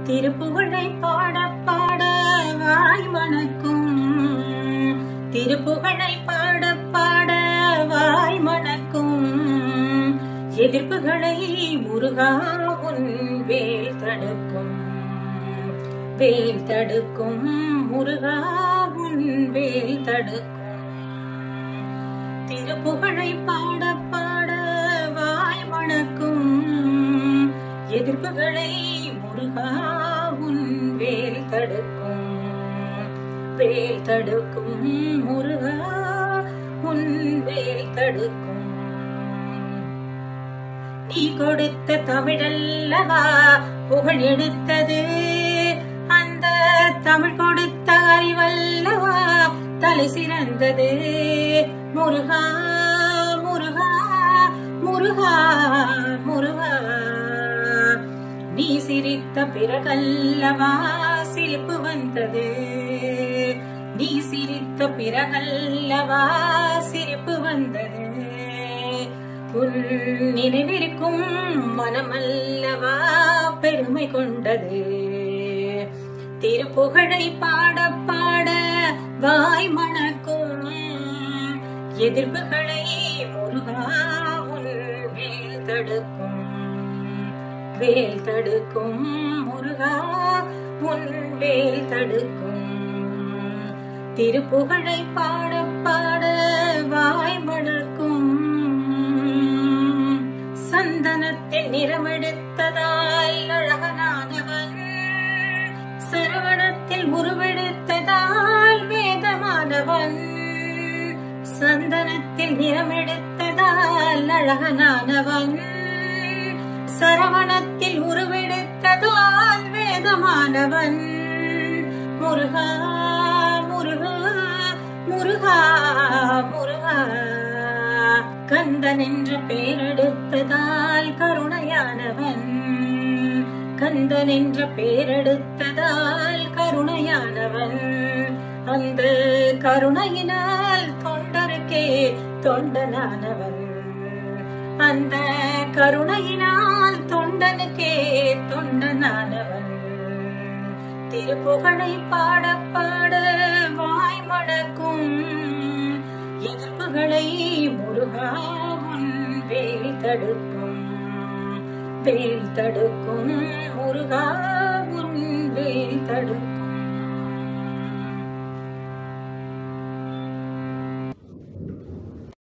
திருப்புகழை பாட பாட வாய் மணக்கும் திருப்புகழை பாட பாட வாய் மணக்கும் எதிர்ப்புகளை முருகா உன் வேல் தடுக்கும் வேல் தடுக்கும் முருகா உன் வேல் தடுக்கும் திருப்புகழை பாட பாட வாய் மணக்கும் எதிர்ப்புகளை முருகா உன் வேல் தடுக்கும் வேல் தடுக்கும் முருகா உன் வேல் தடுக்கும் நீ கொடுத்த தமிழல்லவா புகழ் எடுத்தது அந்த தமிழ் கொடுத்த அறிவல்லவா தலை சிறந்தது முருகா முருகா முருகா முருகா நீ சிரித்த பிறகல்லவா சிரிப்பு வந்தது நீ சிரித்த பிறகல்லவா சிரிப்பு வந்தது உன் நினைவிருக்கும் மனமல்லவா பெருமை கொண்டது திருப்புகழை பாட பாட வாய் மணக்கும் எதிர்ப்புகளை முருகா உன் வேல் தடுக்கும் வேல் தடுக்கும் முருகா உன் வேல் தடுக்கும் திருப்புகழை பாட பாட வாய் மணக்கும் சந்தனத்தில் நிறமெடுத்ததால் அழகனானவன் சரவணத்தில் உருவெடுத்ததால் வேதமானவன் சந்தனத்தில் நிறமெடுத்ததால் அழகனானவன் சரவணத்தில் உருவெடுத்ததால் வேதமானவன் முருகா முருகா முருகா முருகா கந்தன் என்ற பெயரெடுத்ததால் கருணையானவன் கந்தன் என்ற பெயரெடுத்ததால் கருணையானவன் அந்த கருணையினால் தொண்டருக்கே தொண்டனானவன் அந்த கருணையினால் தொண்டனுக்கே தொண்டனானவன் திருப்புகழை பாட பாட வாய் மணக்கும் எதிர்ப்புகளை முருகா உன் வேல் தடுக்கும் வேல் தடுக்கும் முருகா உன் வேல் தடுக்கும்